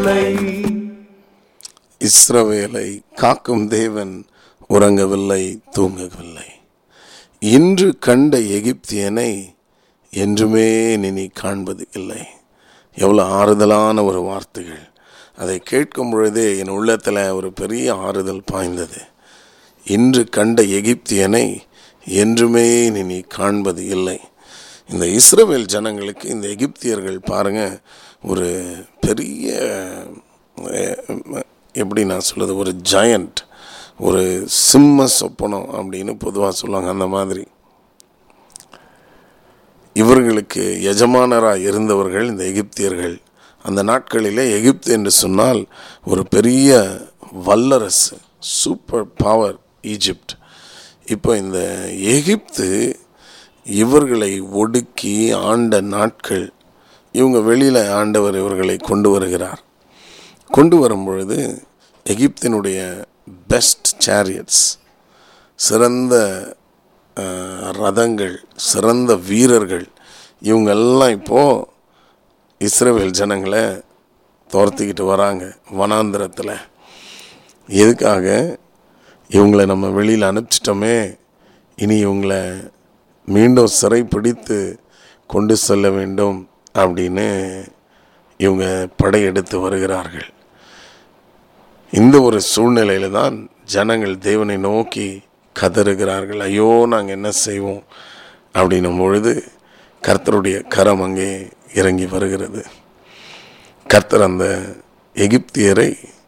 இஸ்ரவேலை காக்கும் தேவன் உறங்கவில்லை தூங்கவில்லை இன்று கண்ட எகிப்தியனை என்றுமே நினி காண்பது இல்லை எவ்வளோ ஆறுதலான ஒரு வார்த்தைகள் அதை கேட்கும் பொழுதே என் உள்ளத்தில் ஒரு பெரிய ஆறுதல் பாய்ந்தது இன்று கண்ட எகிப்தியனை என்றுமே நினி காண்பது இல்லை இந்த இஸ்ரவேல் ஜனங்களுக்கு இந்த எகிப்தியர்கள் பாருங்க ஒரு பெரிய அஹ், எப்படி நான் சொல்றது ஒரு ஜயண்ட் ஒரு சிம்ம சொப்பனம் அப்படின்னு பொதுவாக சொல்லுவாங்க அந்த மாதிரி இவர்களுக்கு எஜமானராக இருந்தவர்கள் இந்த எகிப்தியர்கள் அந்த நாட்களிலே எகிப்து என்று சொன்னால் ஒரு பெரிய வல்லரசு சூப்பர் பவர் ஈஜிப்ட் இப்போ இந்த எகிப்து இவர்களை ஒடுக்கி ஆண்ட நாட்கள் இவங்க வெளியில் ஆண்டவர் இவர்களை கொண்டு வருகிறார் கொண்டு வரும் பொழுது எகிப்தினுடைய பெஸ்ட் சேரியட்ஸ் சிறந்த அஹ், ரதங்கள் சிறந்த வீரர்கள் இவங்கெல்லாம் இப்போது இஸ்ரேல் ஜனங்களை துரத்திக்கிட்டு வராங்க வனாந்திரத்தில் எதுக்காக இவங்களை நம்ம வெளியில் அனுப்பிச்சிட்டோமே இனி இவங்களை மீண்டும் சிறை பிடித்து கொண்டு செல்ல வேண்டும் அப்படின்னு இவங்க படையெடுத்து வருகிறார்கள் இந்த ஒரு சூழ்நிலையில தான் ஜனங்கள் தேவனை நோக்கி கதறுகிறார்கள் ஐயோ நாங்கள் என்ன செய்வோம் அப்படின்னும் பொழுது கர்த்தருடைய கரம் அங்கே இறங்கி வருகிறது கர்த்தர் அந்த எகிப்தியரை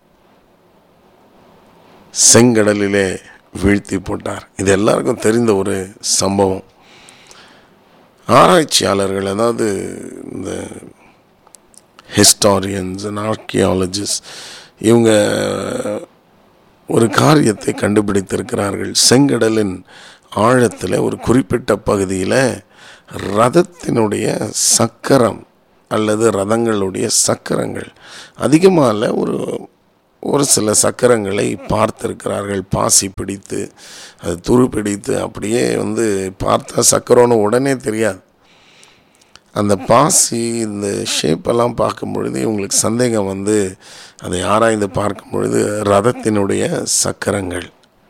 செங்கடலிலே வீழ்த்தி போட்டார் இது எல்லாருக்கும் தெரிந்த ஒரு சம்பவம் ஆராய்ச்சியாளர்கள் அதாவது இந்த ஹிஸ்டாரியன்ஸ் அண்ட் ஆர்கியாலஜிஸ்ட் இவங்க ஒரு காரியத்தை கண்டுபிடித்திருக்கிறார்கள் செங்கடலின் ஆழத்தில் ஒரு குறிப்பிட்ட பகுதியில் ரதத்தினுடைய சக்கரம் அல்லது ரதங்களுடைய சக்கரங்கள் அதிகமாக இல்லை ஒரு ஒரு சில சக்கரங்களை பார்த்திருக்கிறார்கள் பாசி பிடித்து அது துரு பிடித்து அப்படியே வந்து பார்த்தா சக்கரம்னு உடனே தெரியாது அந்த பாசி இந்த ஷேப்பெல்லாம் பார்க்கும் பொழுது இவங்களுக்கு சந்தேகம் வந்து அதை ஆராய்ந்து பார்க்கும் பொழுது ரதத்தினுடைய சக்கரங்கள்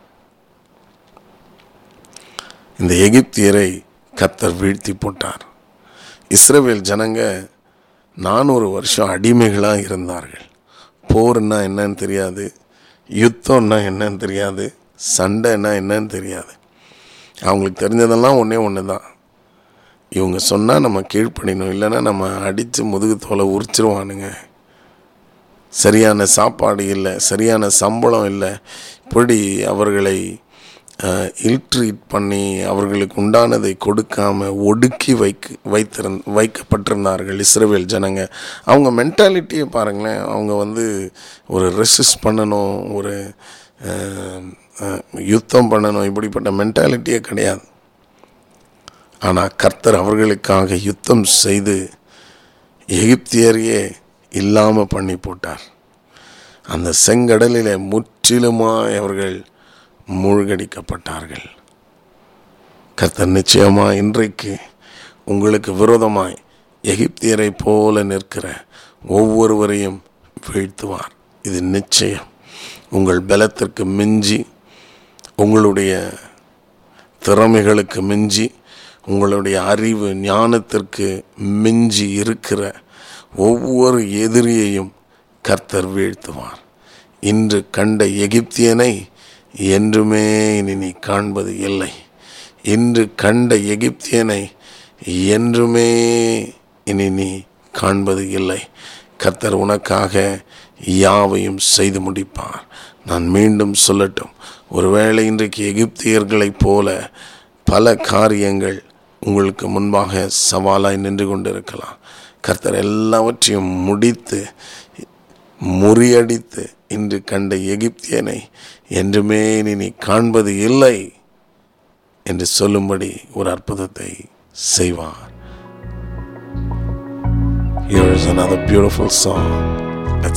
இந்த எகிப்தியரை கத்தர் வீழ்த்தி போட்டார் இஸ்ரவேல் ஜனங்க நானூறு வருஷம் அடிமைகளாக இருந்தார்கள் போர்னா என்னன்னு தெரியாது யுத்தம்னா என்னன்னு தெரியாது சண்டைன்னா என்னன்னு தெரியாது அவங்களுக்கு தெரிஞ்சதெல்லாம் ஒன்றே ஒன்று தான் இவங்க சொன்னால் நம்ம கீழ்ப்படினோம் இல்லைன்னா நம்ம அடித்து முதுகு தோலை உரிச்சிருவானுங்க சரியான சாப்பாடு இல்லை சரியான சம்பளம் இல்லை இப்படி அவர்களை இல்ட்ரீட் பண்ணி அவர்களுக்கு உண்டானதை கொடுக்காம ஒடுக்கி வைக்க வைத்திருந் வைக்கப்பட்டிருந்தார்கள் இஸ்ரேல் ஜனங்க அவங்க மென்டாலிட்டியை பாருங்களேன் அவங்க வந்து ஒரு ரெசிஸ்ட் பண்ணணும் ஒரு அஹ், அஹ், யுத்தம் பண்ணணும் இப்படிப்பட்ட மென்டாலிட்டியே கிடையாது ஆனால் கர்த்தர் அவர்களுக்காக யுத்தம் செய்து எகிப்தியரையே இல்லாமல் பண்ணி போட்டார் அந்த செங்கடலிலே முற்றிலுமாய் அவர்கள் மூழ்கடிக்கப்பட்டார்கள் கர்த்தர் நிச்சயமா இன்றைக்கு உங்களுக்கு விரோதமாய் எகிப்தியரை போல நிற்கிற ஒவ்வொருவரையும் வீழ்த்துவார் இது நிச்சயம் உங்கள் பலத்திற்கு மிஞ்சி உங்களுடைய திறமைகளுக்கு மிஞ்சி உங்களுடைய அறிவு ஞானத்திற்கு மிஞ்சி இருக்கிற ஒவ்வொரு எதிரியையும் கர்த்தர் வீழ்த்துவார் இன்று கண்ட எகிப்தியனை என்றுமே இனி நீ காண்பது இல்லை இன்று கண்ட எகிப்தியனை என்றுமே இனி நீ காண்பது இல்லை கர்த்தர் உனக்காக யாவையும் செய்து முடிப்பார் நான் மீண்டும் சொல்லட்டும் ஒருவேளை இன்றைக்கு எகிப்தியர்களைப் போல பல காரியங்கள் உங்களுக்கு முன்பாக சவாலாய் நின்று கொண்டிருக்கலாம் கர்த்தர் எல்லாவற்றையும் முடித்து முறியடித்து இன்று கண்ட எகிப்தியனை என்றுமே இனி நீ காண்பது இல்லை என்று சொல்லும்படி ஒரு அற்புதத்தை செய்வார் Here is another beautiful song.